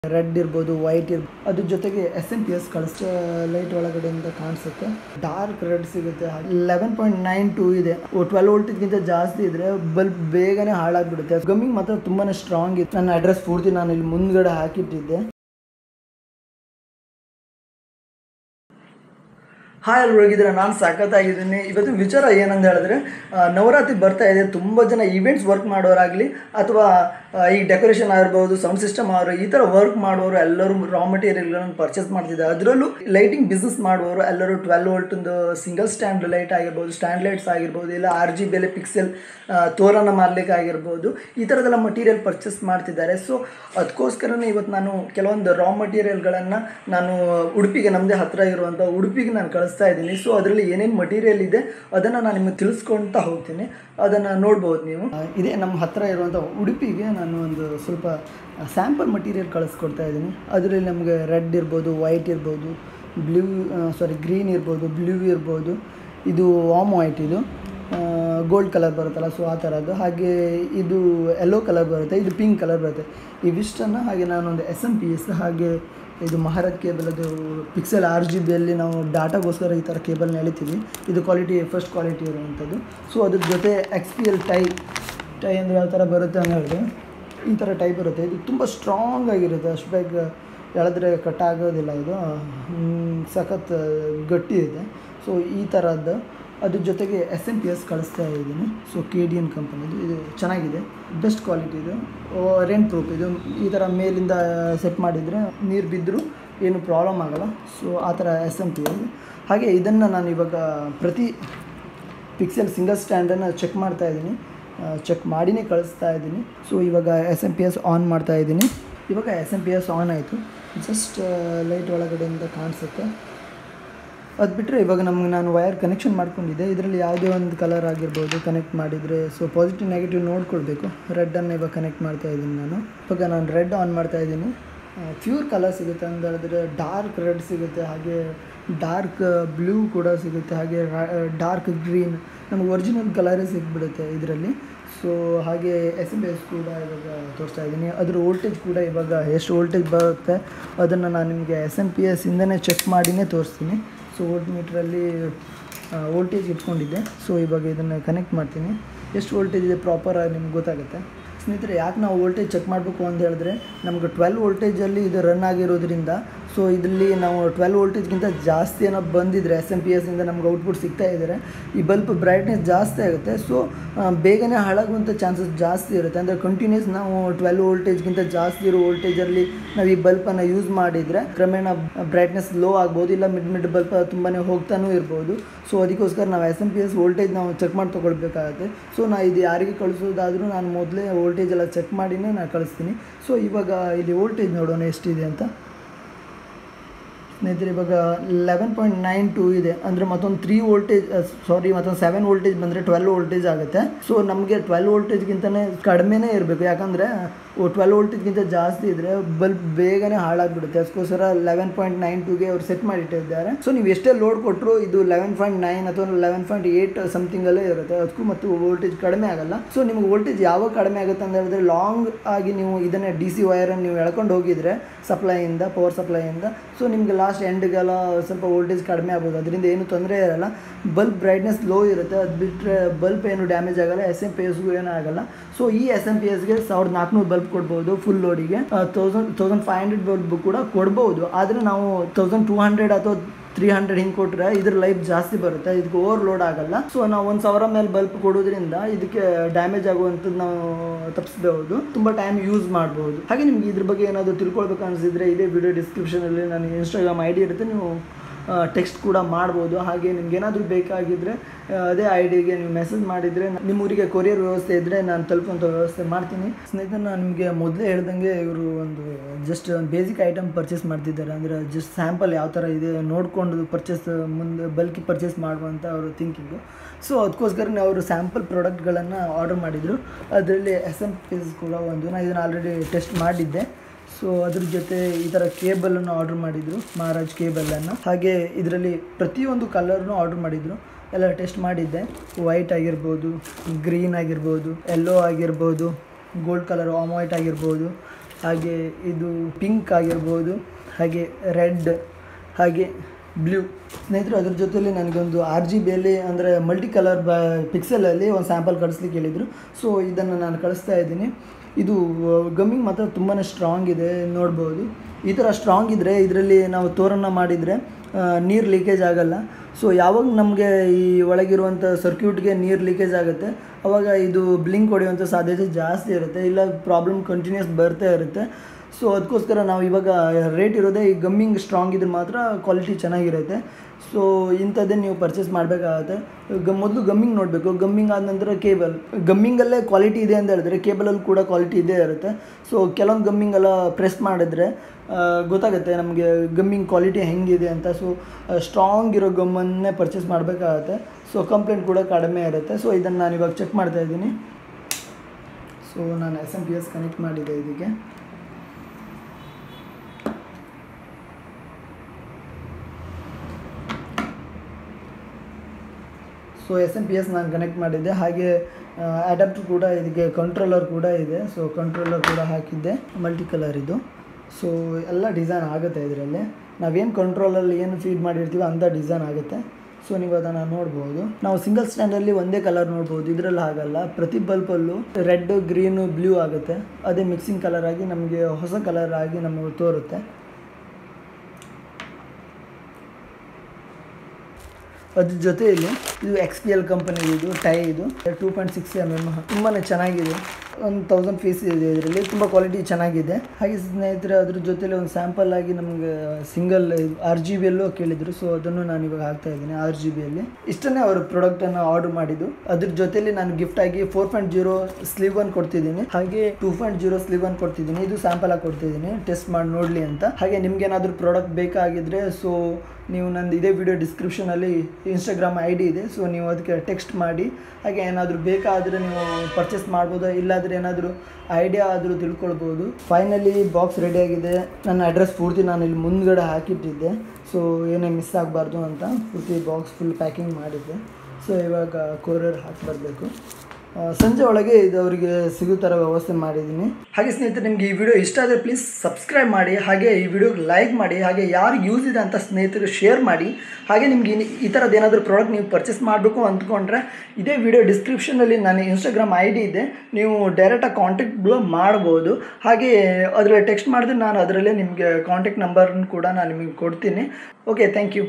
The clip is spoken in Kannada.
ರೆಡ್ ಇರ್ಬೋದು ವೈಟ್ ಇರ್ಬೋದು ಅದ್ರ ಜೊತೆಗೆ ಎಸ್ ಎಮ್ ಪಿ ಎಸ್ ಕಳಿಸ್ ಲೈಟ್ ಒಳಗಡೆಯಿಂದ ಕಾಣಿಸುತ್ತೆ ಡಾರ್ಕ್ ರೆಡ್ ಸಿಗುತ್ತೆ ಲೆವೆನ್ ಪಾಯಿಂಟ್ ನೈನ್ ಟೂ ಇದೆ ಟ್ವೆಲ್ ವೋಲ್ಟಿಗಿಂತ ಜಾಸ್ತಿ ಇದ್ರೆ ಬಲ್ಬ್ ಬೇಗನೆ ಹಾಳಾಗ್ಬಿಡುತ್ತೆ ಗಮ್ಮಿಂಗ್ ಮಾತ್ರ ತುಂಬಾನೇ ಸ್ಟ್ರಾಂಗ್ ಇತ್ತು ನನ್ನ ಅಡ್ರೆಸ್ ಪೂರ್ತಿ ನಾನು ಇಲ್ಲಿ ಮುಂದ್ಗಡೆ ಹಾಕಿಟ್ಟಿದ್ದೆ ಹಾಯ್ ಎಲ್ಲರೂ ಹೋಗಿದ್ರೆ ನಾನು ಸಖತ್ತಾಗಿದ್ದೀನಿ ಇವತ್ತು ವಿಚಾರ ಏನಂತ ಹೇಳಿದ್ರೆ ಆ, ನವರಾತ್ರಿ ಬರ್ತಾ ಇದೆ ತುಂಬ ಜನ ಇವೆಂಟ್ಸ್ ವರ್ಕ್ ಮಾಡೋರಾಗಲಿ ಅಥವಾ ಆ, ಈ ಡೆಕೋರೇಷನ್ ಆಗಿರ್ಬೋದು ಸೌಂಡ್ ಸಿಸ್ಟಮ್ ಅವರು ಈ ಥರ ವರ್ಕ್ ಮಾಡೋರು ಎಲ್ಲರೂ ರಾ ಮಟೀರಿಯಲ್ಗಳನ್ನು ಪರ್ಚೇಸ್ ಮಾಡ್ತಿದ್ದಾರೆ ಅದರಲ್ಲೂ ಲೈಟಿಂಗ್ ಬಿಸ್ನೆಸ್ ಮಾಡುವವರು ಎಲ್ಲರೂ ಟ್ವೆಲ್ ವೋಲ್ಟೊಂದು ಸಿಂಗಲ್ ಸ್ಟ್ಯಾಂಡ್ ಲೈಟ್ ಆಗಿರ್ಬೋದು ಸ್ಟ್ಯಾಂಡ್ ಲೈಟ್ಸ್ ಆಗಿರ್ಬೋದು ಇಲ್ಲ ಆರ್ ಜಿ ಬೆಲೆ ಪಿಕ್ಸೆಲ್ ತೋರಣ ಮಾರ್ಲಿಕ್ಕೆ ಆಗಿರ್ಬೋದು ಈ ಥರದೆಲ್ಲ ಮಟೀರಿಯಲ್ ಪರ್ಚೇಸ್ ಮಾಡ್ತಿದ್ದಾರೆ ಸೊ ಅದಕ್ಕೋಸ್ಕರನೇ ಇವತ್ತು ನಾನು ಕೆಲವೊಂದು ರಾ ಮಟೀರಿಯಲ್ಗಳನ್ನು ನಾನು ಉಡುಪಿಗೆ ನಮ್ಮದೇ ಹತ್ತಿರ ಇರುವಂಥ ಉಡುಪಿಗೆ ನಾನು ಕಳಿಸ್ತಾ ಇದ್ದೀನಿ ಸೊ ಅದರಲ್ಲಿ ಏನೇನು ಮಟೀರಿಯಲ್ ಇದೆ ಅದನ್ನು ನಾನು ನಿಮಗೆ ತಿಳಿಸ್ಕೊಳ್ತಾ ಹೋಗ್ತೀನಿ ಅದನ್ನು ನೋಡ್ಬೋದು ನೀವು ಆ, ಇದೇ ನಮ್ಮ ಹತ್ತಿರ ಇರುವಂಥ ಉಡುಪಿಗೆ ನಾನು ಒಂದು ಸ್ವಲ್ಪ ಸ್ಯಾಂಪಲ್ ಮಟೀರಿಯಲ್ ಕಳಿಸ್ಕೊಡ್ತಾ ಇದ್ದೀನಿ ಅದರಲ್ಲಿ ನಮಗೆ ರೆಡ್ ಇರ್ಬೋದು ವೈಟ್ ಇರ್ಬೋದು ಬ್ಲೂ ಸಾರಿ ಗ್ರೀನ್ ಇರ್ಬೋದು ಬ್ಲೂ ಇರ್ಬೋದು ಇದು ವಾಮ್ ವೈಟ್ ಇದು ಗೋಲ್ಡ್ ಕಲರ್ ಬರುತ್ತಲ್ಲ ಸೊ ಆ ಥರದ್ದು ಹಾಗೆ ಇದು ಯೆಲ್ಲೋ ಕಲರ್ ಬರುತ್ತೆ ಇದು ಪಿಂಕ್ ಕಲರ್ ಬರುತ್ತೆ ಇವಿಷ್ಟನ್ನು ಹಾಗೆ ನಾನೊಂದು ಎಸ್ ಎಮ್ ಪಿ ಎಸ್ ಹಾಗೆ ಇದು ಮಹಾರಾಜ್ ಕೇಬಲ್ ಅದು ಪಿಕ್ಸೆಲ್ ಆರ್ ಜಿ ಬಿಯಲ್ಲಿ ನಾವು ಡಾಟಾಗೋಸ್ಕರ ಈ ಥರ ಕೇಬಲ್ನ ಎಳಿತೀವಿ ಇದು ಕ್ವಾಲಿಟಿ ಫಸ್ಟ್ ಕ್ವಾಲಿಟಿ ಇರುವಂಥದ್ದು ಸೊ ಅದ್ರ ಜೊತೆ X P L tie tie ಅಂದರೆ ಯಾವ ಥರ ಬರುತ್ತೆ ಅಂತ ಹೇಳಿದ್ರೆ ಈ ಥರ ಟೈ ಬರುತ್ತೆ ಇದು ತುಂಬ ಸ್ಟ್ರಾಂಗ್ ಆಗಿರುತ್ತೆ ಅಷ್ಟು ಬೇಗ ಎಳೆದ್ರೆ ಕಟ್ ಆಗೋದಿಲ್ಲ ಇದು ಹ್ಮ್, ಸಖತ್ ಗಟ್ಟಿ ಇದೆ ಸೊ ಈ ಥರದ್ದು ಅದ್ರ ಜೊತೆಗೆ ಎಸ್ ಎಮ್ ಪಿ ಎಸ್ ಕಳಿಸ್ತಾ ಇದ್ದೀನಿ ಸೊ ಕೆ ಡಿ ಎನ್ ಕಂಪನಿದು ಇದು ಚೆನ್ನಾಗಿದೆ ಬೆಸ್ಟ್ ಕ್ವಾಲಿಟಿ ಇದು ರೆಂಟ್ ಪ್ರೂಫ್ ಇದು ಈ ಥರ ಮೇಲಿಂದ ಸೆಟ್ ಮಾಡಿದರೆ ನೀರು ಬಿದ್ದರೂ ಏನು ಪ್ರಾಬ್ಲಮ್ ಆಗಲ್ಲ ಸೊ ಆ ಥರ ಎಸ್ ಎಮ್ ಪಿ ಎಸ್ ಹಾಗೆ ಇದನ್ನು ನಾನು ಇವಾಗ ಪ್ರತಿ ಪಿಕ್ಸೆಲ್ ಸಿಂಗಲ್ ಸ್ಟ್ಯಾಂಡನ್ನು ಚೆಕ್ ಮಾಡ್ತಾ ಇದ್ದೀನಿ ಚೆಕ್ ಮಾಡಿನೇ ಕಳಿಸ್ತಾ ಇದ್ದೀನಿ ಸೊ ಇವಾಗ S M P S on ಮಾಡ್ತಾ ಇದ್ದೀನಿ ಇವಾಗ S M P S on ಆಯಿತು ಜಸ್ಟ್ ಲೈಟ್ ಒಳಗಡೆಯಿಂದ ಕಾಣಿಸುತ್ತೆ ಅದು ಬಿಟ್ಟರೆ ಇವಾಗ ನಮ್ಗೆ ನಾನು ವಯರ್ ಕನೆಕ್ಷನ್ ಮಾಡ್ಕೊಂಡಿದ್ದೆ ಇದರಲ್ಲಿ ಯಾವುದೇ ಒಂದು ಕಲರ್ ಆಗಿರ್ಬೋದು ಕನೆಕ್ಟ್ ಮಾಡಿದರೆ ಸೊ ಪಾಸಿಟಿವ್ ನೆಗೆಟಿವ್ ನೋಡ್ಕೊಳ್ಬೇಕು ರೆಡ್ಡನ್ನು ಇವಾಗ ಕನೆಕ್ಟ್ ಮಾಡ್ತಾ ಇದ್ದೀನಿ ನಾನು ಇವಾಗ ನಾನು ರೆಡ್ ಆನ್ ಮಾಡ್ತಾ ಇದ್ದೀನಿ ಪ್ಯೂರ್ ಕಲರ್ ಸಿಗುತ್ತೆ ಅಂತ ಹೇಳಿದ್ರೆ ಡಾರ್ಕ್ ರೆಡ್ ಸಿಗುತ್ತೆ ಹಾಗೆ ಡಾರ್ಕ್ ಬ್ಲೂ ಕೂಡ ಸಿಗುತ್ತೆ ಹಾಗೆ ಡಾರ್ಕ್ ಗ್ರೀನ್ ನಮಗೆ ಒರಿಜಿನಲ್ ಕಲರೇ ಸಿಕ್ಬಿಡುತ್ತೆ ಇದರಲ್ಲಿ ಸೊ ಹಾಗೆ ಎಸ್ ಎಮ್ ಎಸ್ ಕೂಡ ಇವಾಗ ತೋರಿಸ್ತಾ ಇದ್ದೀನಿ ಅದ್ರ ವೋಲ್ಟೇಜ್ ಕೂಡ ಇವಾಗ ಎಷ್ಟು ವೋಲ್ಟೇಜ್ ಬರುತ್ತೆ ಅದನ್ನು ನಾನು ನಿಮಗೆ ಎಸ್ ಎಮ್ ಪಿ ಎಸ್ ಇಂದನೇ ಚೆಕ್ ಮಾಡಿನೇ ತೋರಿಸ್ತೀನಿ ಸೊ ವೋಲ್ಟ್ ಮೀಟ್ರಲ್ಲಿ ವೋಲ್ಟೇಜ್ ಇಟ್ಕೊಂಡಿದ್ದೆ ಸೊ ಇವಾಗ ಇದನ್ನು ಕನೆಕ್ಟ್ ಮಾಡ್ತೀನಿ ಎಷ್ಟು ವೋಲ್ಟೇಜ್ ಇದೆ ಪ್ರಾಪರಾಗಿ ನಿಮ್ಗೆ ಗೊತ್ತಾಗುತ್ತೆ ಸ್ನೇಹಿತರೆ ಯಾಕೆ ನಾವು ವೋಲ್ಟೇಜ್ ಚೆಕ್ ಮಾಡಬೇಕು ಅಂತ ಹೇಳಿದ್ರೆ ನಮಗೆ ಟ್ವೆಲ್ ವೋಲ್ಟೇಜಲ್ಲಿ ಇದು ರನ್ ಆಗಿರೋದ್ರಿಂದ ಸೊ ಇದರಲ್ಲಿ ನಾವು ಟ್ವೆಲ್ ವೋಲ್ಟೇಜ್ಗಿಂತ ಜಾಸ್ತಿ ಏನೋ ಬಂದಿದ್ರೆ ಎಸ್ ಎಮ್ ಪಿ ಎಸ್ಸಿಂದ ನಮ್ಗೆ ಔಟ್ಪುಟ್ ಸಿಗ್ತಾ ಇದ್ದಾರೆ ಈ ಬಲ್ಬ್ ಬ್ರೈಟ್ನೆಸ್ ಜಾಸ್ತಿ ಆಗುತ್ತೆ ಸೊ ಬೇಗನೆ ಹಾಳಾಗುವಂಥ ಚಾನ್ಸಸ್ ಜಾಸ್ತಿ ಇರುತ್ತೆ ಅಂದರೆ ಕಂಟಿನ್ಯೂಸ್ ನಾವು ಟ್ವೆಲ್ ವೋಲ್ಟೇಜ್ಗಿಂತ ಜಾಸ್ತಿ ಇರೋ ವೋಲ್ಟೇಜಲ್ಲಿ ನಾವು ಈ ಬಲ್ಪನ್ನು ಯೂಸ್ ಮಾಡಿದರೆ ಕ್ರಮೇಣ ಬ್ರೈಟ್ನೆಸ್ ಲೋ ಆಗ್ಬೋದು ಇಲ್ಲ ಮಿಡ್ ಮಿಡ್ ಬಲ್ಪ್ ತುಂಬಾ ಹೋಗ್ತಾನೂ ಇರ್ಬೋದು ಸೊ ಅದಕ್ಕೋಸ್ಕರ ನಾವು S M P S voltage ನಾವು ಚೆಕ್ ಮಾಡಿ ತೊಗೊಳ್ಬೇಕಾಗತ್ತೆ ಸೊ ನಾ ಇದು ಯಾರಿಗೆ ಕಳಿಸೋದಾದರೂ ನಾನು ಮೊದಲೇ ವೋಲ್ಟೇಜ್ ಎಲ್ಲ ಚೆಕ್ ಮಾಡಿನೇ ನಾನು ಕಳಿಸ್ತೀನಿ ಸೊ ಇವಾಗ ಇಲ್ಲಿ ವೋಲ್ಟೇಜ್ ನೋಡೋಣ ಎಷ್ಟಿದೆ ಅಂತ ಸ್ನೇಹಿತರೆ ಇವಾಗ ಲೆವೆನ್ ಪಾಯಿಂಟ್ ನೈನ್ ಟೂ ಇದೆ ಅಂದರೆ ಮತ್ತೊಂದು ತ್ರೀ ವೋಲ್ಟೇಜ್ ಸಾರಿ ಮತ್ತೊಂದು ಸೆವೆನ್ ವೋಲ್ಟೇಜ್ ಬಂದರೆ ಟ್ವೆಲ್ ವೋಲ್ಟೇಜ್ ಆಗುತ್ತೆ ಸೊ ನಮಗೆ ಟ್ವೆಲ್ ವೋಲ್ಟೇಜ್ಗಿಂತನೇ ಕಡಿಮೆನೇ ಇರಬೇಕು ಯಾಕಂದರೆ ಟ್ವೆಲ್ ವೋಲ್ಟೇಜ್ಗಿಂತ ಜಾಸ್ತಿ ಇದ್ದರೆ ಬಲ್ಬ್ ಬೇಗನೆ ಹಾಳಾಗ್ಬಿಡುತ್ತೆ ಅದಕ್ಕೋಸ್ಕರ ಲೆವೆನ್ ಪಾಯಿಂಟ್ ನೈನ್ ಟೂಗೆ ಅವ್ರು ಸೆಟ್ ಮಾಡಿಟ್ಟಿದ್ದಾರೆ ಸೊ ನೀವು ಎಷ್ಟೇ ಲೋಡ್ ಕೊಟ್ಟರು ಇದು ಲೆವೆನ್ ಪಾಯಿಂಟ್ ನೈನ್ ಅಥವಾ ಲೆವೆನ್ ಪಾಯಿಂಟ್ ಏಯ್ಟ್ ಸಮಥಿಂಗಲ್ಲೇ ಇರುತ್ತೆ ಅದಕ್ಕೂ ಮತ್ತು ವೋಲ್ಟೇಜ್ ಕಡಿಮೆ ಆಗಲ್ಲ ಸೊ ನಿಮ್ಗೆ ವೋಲ್ಟೇಜ್ ಯಾವಾಗ ಕಡಿಮೆ ಆಗುತ್ತೆ ಅಂತ ಹೇಳಿದ್ರೆ ಲಾಂಗ್ ಆಗಿ ನೀವು ಇದನ್ನೇ ಡಿ ಸಿ ವೈರನ್ನು ನೀವು ಎಳ್ಕೊಂಡು ಹೋಗಿದ್ರೆ ಸಪ್ಲೈಯಿಂದ ಪವರ್ ಸಪ್ಲೈಯಿಂದ ಸೊ ನಿಮಗೆ ಲಾಸ್ಟ್ ಎಂಡ್ಗೆಲ್ಲ ಸ್ವಲ್ಪ ವೋಲ್ಟೇಜ್ ಕಡಿಮೆ ಆಗ್ಬೋದು ಅದರಿಂದ ಏನು ತೊಂದರೆ ಇರಲ್ಲ ಬಲ್ಬ್ ಬ್ರೈಟ್ನೆಸ್ ಲೋ ಇರುತ್ತೆ ಅದು ಬಿಟ್ಟರೆ ಬಲ್ಬ್ ಏನು ಡ್ಯಾಮೇಜ್ ಆಗಲ್ಲ ಎಸ್ ಎಮ್ ಪಿ ಎಸ್ಗೂ ಏನೂ ಆಗಲ್ಲ ಸೊ ಈ ಎಸ್ ಎಮ್ ಪಿ ಎಸ್ಗೆ ಸಾವಿರದ ನಾಲ್ಕುನೂರು ಬಲ್ಬ್ ಕೊಡ್ಬೋದು ಫುಲ್ ಲೋಡಿಗೆ thousand thousand five hundred bulb ಕೂಡ ಕೊಡ್ಬೋದು ಆದರೆ ನಾವು ತೌಸಂಡ್ ಟೂ ಹಂಡ್ರೆಡ್ ಅಥವಾ ತ್ರೀ ಹಂಡ್ರೆಡ್ ಹಿಂಗೆ ಕೊಟ್ಟರೆ ಇದ್ರ ಲೈಫ್ ಜಾಸ್ತಿ ಬರುತ್ತೆ ಇದಕ್ಕೆ ಓವರ್ ಲೋಡ್ ಆಗಲ್ಲ ಸೊ ನಾವು ಒಂದು ಸಾವಿರ ಮೇಲೆ ಬಲ್ಬ್ ಕೊಡೋದ್ರಿಂದ ಇದಕ್ಕೆ ಡ್ಯಾಮೇಜ್ ಆಗುವಂಥದ್ದು ನಾವು ತಪ್ಪಿಸಬಹುದು ತುಂಬ ಟೈಮ್ ಯೂಸ್ ಮಾಡ್ಬೋದು ಹಾಗೆ ನಿಮ್ಗೆ ಇದ್ರ ಬಗ್ಗೆ ಏನಾದರೂ ತಿಳ್ಕೊಳ್ಬೇಕು ಅನಿಸಿದ್ರೆ ಇದೇ ವಿಡಿಯೋ ಡಿಸ್ಕ್ರಿಪ್ಷನಲ್ಲಿ ನನಗೆ ಇನ್ಸ್ಟಾಗ್ರಾಮ್ ಐ ಡಿ ಇರುತ್ತೆ ನೀವು ಟೆಕ್ಸ್ಟ್ ಕೂಡ ಮಾಡ್ಬೋದು ಹಾಗೆ ನಿಮ್ಗೆ ಏನಾದರೂ ಬೇಕಾಗಿದ್ದರೆ ಅದೇ ಐ ಡಿಗೆ ನೀವು ಮೆಸೇಜ್ ಮಾಡಿದರೆ ನಿಮ್ಮ ಊರಿಗೆ ಕೊರಿಯರ್ ವ್ಯವಸ್ಥೆ ಇದ್ದರೆ ನಾನು ತಲುಪುವಂಥ ವ್ಯವಸ್ಥೆ ಮಾಡ್ತೀನಿ ಸ್ನೇಹಿತರೆ ನಾನು ನಿಮಗೆ ಮೊದಲೇ ಹೇಳ್ದಂಗೆ ಇವರು ಒಂದು ಜಸ್ಟ್ ಒಂದು ಬೇಸಿಕ್ ಐಟಮ್ ಪರ್ಚೇಸ್ ಮಾಡ್ತಿದ್ದಾರೆ ಅಂದರೆ ಜಸ್ಟ್ ಸ್ಯಾಂಪಲ್ ಯಾವ ಥರ ಇದೆ ನೋಡಿಕೊಂಡು ಪರ್ಚೇಸ್ ಮುಂದೆ ಬಲ್ಕಿ ಪರ್ಚೇಸ್ ಮಾಡುವಂಥ ಅವರು ಥಿಂಕಿಂಗು ಸೊ ಅದಕ್ಕೋಸ್ಕರನೇ ಅವರು ಸ್ಯಾಂಪಲ್ ಪ್ರಾಡಕ್ಟ್ಗಳನ್ನು ಆರ್ಡರ್ ಮಾಡಿದರು ಅದರಲ್ಲಿ ಎಸ್ ಎಮ್ ಪೀಸ್ ಕೂಡ ಒಂದು ನಾನು ಇದನ್ನು ಆಲ್ರೆಡಿ ಟೆಸ್ಟ್ ಮಾಡಿದ್ದೆ ಸೊ ಅದ್ರ ಜೊತೆ ಈ ಥರ ಕೇಬಲನ್ನು ಆರ್ಡರ್ ಮಾಡಿದರು ಮಹಾರಾಜ್ ಕೇಬಲನ್ನು ಹಾಗೆ ಇದರಲ್ಲಿ ಪ್ರತಿಯೊಂದು ಕಲರ್ನು ಆರ್ಡರ್ ಮಾಡಿದರು ಎಲ್ಲ ಟೆಸ್ಟ್ ಮಾಡಿದ್ದೆ ವೈಟ್ ಆಗಿರ್ಬೋದು ಗ್ರೀನ್ ಆಗಿರ್ಬೋದು ಯೆಲ್ಲೋ ಆಗಿರ್ಬೋದು ಗೋಲ್ಡ್ ಕಲರ್ ಆಮ್ ವೈಟ್ ಆಗಿರ್ಬೋದು ಹಾಗೆ ಇದು ಪಿಂಕ್ ಆಗಿರ್ಬೋದು ಹಾಗೆ ರೆಡ್ ಹಾಗೆ ಬ್ಲೂ ಸ್ನೇಹಿತರು ಅದ್ರ ಜೊತೆಲಿ ನನಗೊಂದು ಆರ್ ಜಿ ಬಿಯಲ್ಲಿ ಅಂದರೆ ಮಲ್ಟಿ ಕಲರ್ ಬ ಪಿಕ್ಸೆಲಲ್ಲಿ ಒಂದು ಸ್ಯಾಂಪಲ್ ಕಳಿಸ್ಲಿಕ್ಕೆ ಹೇಳಿದರು ಸೊ ಇದನ್ನು ನಾನು ಕಳಿಸ್ತಾ ಇದ್ದೀನಿ ಇದು ಗಮ್ಮಿಂಗ್ ಮಾತ್ರ ತುಂಬಾ ಸ್ಟ್ರಾಂಗ್ ಇದೆ ನೋಡ್ಬೋದು ಈ ಥರ ಸ್ಟ್ರಾಂಗ್ ಇದ್ದರೆ ಇದರಲ್ಲಿ ನಾವು ತೋರಣ ಮಾಡಿದರೆ ನೀರು ಲೀಕೇಜ್ ಆಗಲ್ಲ ಸೊ ಯಾವಾಗ ನಮಗೆ ಈ ಒಳಗಿರುವಂಥ ಸರ್ಕ್ಯೂಟ್ಗೆ ನೀರು ಲೀಕೇಜ್ ಆಗುತ್ತೆ ಅವಾಗ ಇದು ಬ್ಲಿಂಕ್ ಹೊಡೆಯುವಂಥ ಸಾಧ್ಯತೆ ಜಾಸ್ತಿ ಇರುತ್ತೆ ಇಲ್ಲ ಪ್ರಾಬ್ಲಮ್ ಕಂಟಿನ್ಯೂಸ್ ಬರ್ತಾ ಇರುತ್ತೆ ಸೊ ಅದಕ್ಕೋಸ್ಕರ ನಾವು ಇವಾಗ ರೇಟ್ ಇರೋದೇ ಈ ಗಮ್ಮಿಂಗ್ ಸ್ಟ್ರಾಂಗ್ ಇದ್ರೆ ಮಾತ್ರ ಕ್ವಾಲಿಟಿ ಚೆನ್ನಾಗಿರುತ್ತೆ ಸೊ ಇಂಥದ್ದೇ ನೀವು ಪರ್ಚೇಸ್ ಮಾಡಬೇಕಾಗತ್ತೆ ಗ ಮೊದಲು ಗಮ್ಮಿಂಗ್ ನೋಡಬೇಕು ಗಮ್ಮಿಂಗ್ ಆದ ನಂತರ ಕೇಬಲ್ ಗಮ್ಮಿಂಗಲ್ಲೇ ಕ್ವಾಲಿಟಿ ಇದೆ ಅಂತ ಹೇಳಿದ್ರೆ ಕೇಬಲಲ್ಲಿ ಕೂಡ ಕ್ವಾಲಿಟಿ ಇದೇ ಇರುತ್ತೆ ಸೊ ಕೆಲವೊಂದು ಗಮ್ಮಿಂಗ್ ಎಲ್ಲ ಪ್ರೆಸ್ ಮಾಡಿದ್ರೆ ಆ, ಗೊತ್ತಾಗುತ್ತೆ ನಮಗೆ ಗಮ್ಮಿಂಗ್ ಕ್ವಾಲಿಟಿ ಹೆಂಗಿದೆ ಅಂತ ಸೊ ಸ್ಟ್ರಾಂಗ್ ಇರೋ ಗಮ್ಮನ್ನೇ ಪರ್ಚೇಸ್ ಮಾಡಬೇಕಾಗತ್ತೆ ಸೊ ಕಂಪ್ಲೇಂಟ್ ಕೂಡ ಕಡಿಮೆ ಇರುತ್ತೆ ಸೊ ಇದನ್ನು ನಾನು ಇವಾಗ ಚೆಕ್ ಮಾಡ್ತಾ ಇದ್ದೀನಿ ಸೊ ನಾನು S M P S connect ಮಾಡಿದ್ದೆ ಇದಕ್ಕೆ so S M P S ನಾನು ಕನೆಕ್ಟ್ ಮಾಡಿದ್ದೆ ಹಾಗೆ ಅಡಾಪ್ಟರ್ ಕೂಡ ಇದಕ್ಕೆ ಕಂಟ್ರೋಲರ್ ಕೂಡ ಇದೆ ಸೊ ಕಂಟ್ರೋಲರ್ ಕೂಡ ಹಾಕಿದ್ದೆ ಮಲ್ಟಿ ಕಲರ್ ಇದು ಸೊ ಎಲ್ಲ ಡಿಸೈನ್ ಆಗುತ್ತೆ ಇದರಲ್ಲಿ ನಾವೇನು ಕಂಟ್ರೋಲಲ್ಲಿ ಏನು ಫೀಡ್ ಮಾಡಿರ್ತೀವೋ ಅಂಥ ಡಿಸೈನ್ ಆಗುತ್ತೆ ಸೊ ನೀವು ಅದನ್ನು ನೋಡ್ಬೋದು ನಾವು ಸಿಂಗಲ್ ಸ್ಟ್ಯಾಂಡಲ್ಲಿ ಒಂದೇ ಕಲರ್ ನೋಡ್ಬೋದು ಇದರಲ್ಲಿ ಆಗಲ್ಲ ಪ್ರತಿ ಬಲ್ಬಲ್ಲೂ ರೆಡ್ ಗ್ರೀನು ಬ್ಲೂ ಆಗುತ್ತೆ ಅದೇ ಮಿಕ್ಸಿಂಗ್ ಕಲರ್ ಆಗಿ ನಮಗೆ ಹೊಸ ಕಲರ್ ಆಗಿ ನಮಗೆ ತೋರುತ್ತೆ ಅದ್ರ ಜೊತೆಯಲ್ಲಿ ಇದು ಎಕ್ಸ್ ಪಿ ಎಲ್ ಕಂಪನಿ ಇದು ಟೈ ಇದು two point six M M ತುಂಬಾ ಚೆನ್ನಾಗಿದೆ ಒಂದು ತೌಸಂಡ್ ಪೀಸ್ ಇದೆ ಇದರಲ್ಲಿ ತುಂಬ ಕ್ವಾಲಿಟಿ ಚೆನ್ನಾಗಿದೆ ಹಾಗೆ ಸ್ನೇಹಿತರೆ ಅದ್ರ ಜೊತೆಲಿ ಒಂದು ಸ್ಯಾಂಪಲ್ ಆಗಿ ನಮಗೆ ಸಿಂಗಲ್ ಆರ್ ಜಿ ಬಿಯಲ್ಲೂ ಕೇಳಿದರು ಸೊ ಅದನ್ನು ನಾನು ಇವಾಗ ಹಾಕ್ತಾ ಇದ್ದೀನಿ ಆರ್ ಜಿ ಬಿಯಲ್ಲಿ ಇಷ್ಟನ್ನೇ ಅವ್ರ ಪ್ರಾಡಕ್ಟನ್ನು ಆರ್ಡರ್ ಮಾಡಿದ್ದು ಅದ್ರ ಜೊತೆಲಿ ನಾನು ಗಿಫ್ಟ್ ಆಗಿ ಫೋರ್ ಪಾಯಿಂಟ್ ಜೀರೋ ಸ್ಲೀವ್ ಅನ್ನು ಕೊಡ್ತಿದ್ದೀನಿ ಹಾಗೆ ಟೂ ಪಾಯಿಂಟ್ ಜೀರೋ ಸ್ಲೀವ್ ಅನ್ನು ಕೊಡ್ತಿದ್ದೀನಿ ಇದು ಸ್ಯಾಂಪಲ್ ಆಗಿ ಕೊಡ್ತಿದ್ದೀನಿ ಟೆಸ್ಟ್ ಮಾಡಿ ನೋಡಲಿ ಅಂತ ಹಾಗೆ ನಿಮ್ಗೆ ಏನಾದರೂ ಪ್ರಾಡಕ್ಟ್ ಬೇಕಾಗಿದ್ರೆ ಸೊ ನೀವು ನಂದು ಇದೇ ವಿಡಿಯೋ ಡಿಸ್ಕ್ರಿಪ್ಷನಲ್ಲಿ ಇನ್ಸ್ಟಾಗ್ರಾಮ್ ಐ ಡಿ ಇದೆ ಸೊ ನೀವು ಅದಕ್ಕೆ ಟೆಕ್ಸ್ಟ್ ಮಾಡಿ ಹಾಗೆ ಏನಾದರೂ ಬೇಕಾದರೆ ನೀವು ಪರ್ಚೇಸ್ ಮಾಡ್ಬೋದು ಇಲ್ಲಾದರೆ ಏನಾದರೂ ಐಡಿಯಾ ಆದರೂ ತಿಳ್ಕೊಳ್ಬೋದು ಫೈನಲಿ ಬಾಕ್ಸ್ ರೆಡಿಯಾಗಿದೆ ನನ್ನ ಅಡ್ರೆಸ್ ಪೂರ್ತಿ ನಾನು ಇಲ್ಲಿ ಮುಂದ್ಗಡೆ ಹಾಕಿಟ್ಟಿದ್ದೆ ಸೊ ಏನೇ ಮಿಸ್ ಆಗಬಾರ್ದು ಅಂತ ಪೂರ್ತಿ ಬಾಕ್ಸ್ ಫುಲ್ ಪ್ಯಾಕಿಂಗ್ ಮಾಡಿದ್ದೆ ಸೊ ಇವಾಗ ಕೊರಿಯರ್ ಹಾಕಿ ಬರಬೇಕು ಆ, ಸಂಜೆ ಒಳಗೆ ಇದು ಅವರಿಗೆ ಸಿಗೋ ಥರ ವ್ಯವಸ್ಥೆ ಮಾಡಿದ್ದೀನಿ ಹಾಗೆ ಸ್ನೇಹಿತರೆ ನಿಮಗೆ ಈ ವಿಡಿಯೋ ಇಷ್ಟ ಆದರೆ ಪ್ಲೀಸ್ ಸಬ್ಸ್ಕ್ರೈಬ್ ಮಾಡಿ ಹಾಗೆ ಈ ವಿಡಿಯೋಗೆ ಲೈಕ್ ಮಾಡಿ ಹಾಗೆ ಯಾರಿಗೆ ಯೂಸ್ ಇದೆ ಅಂತ ಸ್ನೇಹಿತರು ಶೇರ್ ಮಾಡಿ ಹಾಗೆ ನಿಮ್ಗೆ ಇನ್- ಈ ಥರದ್ದು ಏನಾದರೂ ಪ್ರಾಡಕ್ಟ್ ನೀವು ಪರ್ಚೇಸ್ ಮಾಡಬೇಕು ಅಂದ್ಕೊಂಡ್ರೆ ಇದೇ ವಿಡಿಯೋ ಡಿಸ್ಕ್ರಿಪ್ಷನಲ್ಲಿ ನನ್ನ ಇನ್ಸ್ಟಾಗ್ರಾಮ್ ಐ ಡಿ ಇದೆ ನೀವು ಡೈರೆಕ್ಟಾಗಿ ಕಾಂಟ್ಯಾಕ್ಟ್ ಮಾಡ್ಬೋದು ಹಾಗೆ ಅದರಲ್ಲಿ ಟೆಕ್ಸ್ಟ್ ಮಾಡಿದ್ರೆ ನಾನು ಅದರಲ್ಲೇ ನಿಮಗೆ ಕಾಂಟ್ಯಾಕ್ಟ್ ನಂಬರ್ನ ಕೂಡ ನಾನು ನಿಮಗೆ ಕೊಡ್ತೀನಿ ಓಕೆ ಥ್ಯಾಂಕ್ ಯು